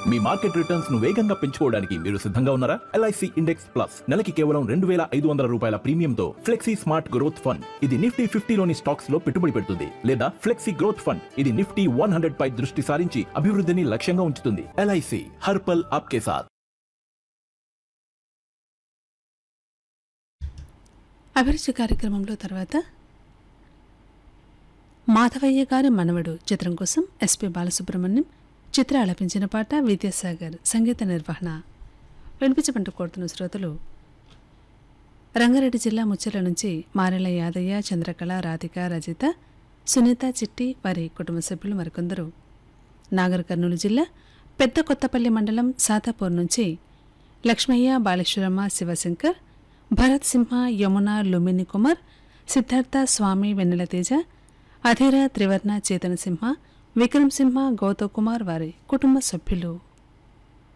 మీ market returns ను వేగంగా పెంచుకోవడానికి మీరు సిద్ధంగా ఉన్నారా ఎల్ఐసి ఇండెక్స్ ప్లస్ నెలకి కేవలం రెండు వేల ఐదు వందల రూపాయల ప్రీమియంతో ఫ్లెక్సీ స్మార్ట్ గ్రోత్ ఫండ్ ఇది నిఫ్టీ ఫిఫ్టీలోని స్టాక్స్ లో పెట్టుబడి పెడుతుంది లేదా ఫ్లెక్సీ గ్రోత్ ఫండ్ ఇది నిఫ్టీ వన్ హండ్రెడ్ పై దృష్టి సారించి అభివృద్ధిని లక్ష్యంగా ఉంచుతుంది ఎల్ఐసి హర్పల్ ఆప్కే సాథ్ అభిరుచి కార్యక్రమంలో తర్వాత మాధవయ్య గారి మనవడు చిత్రం కోసం ఎస్పి బాలసుబ్రహ్మణ్యం చిత్ర ఆలపించిన పాట విద్యాసాగర్ సంగీత నిర్వహణ వినిపించమంటూ కోరుతున్న శ్రోతలు రంగారెడ్డి జిల్లా ముచ్చెల నుంచి మారెల యాదయ్య చంద్రకళ రాధిక రజిత సునీత చిట్టి వారి కుటుంబ సభ్యులు మరికొందరు నాగర్ కర్నూలు జిల్లా పెద్ద కొత్తపల్లి మండలం సాతాపూర్ నుంచి లక్ష్మయ్య బాలేశ్వరమ్మ శివశంకర్ భరత్ సింహ యమున లుమిని కుమార్ సిద్ధార్థ స్వామి వెన్నెల తేజ అధీర త్రివర్ణ చేతన సింహ విక్రమ్ సింహ గౌతమ్ కుమార్ వారి కుటుంబ సభ్యులు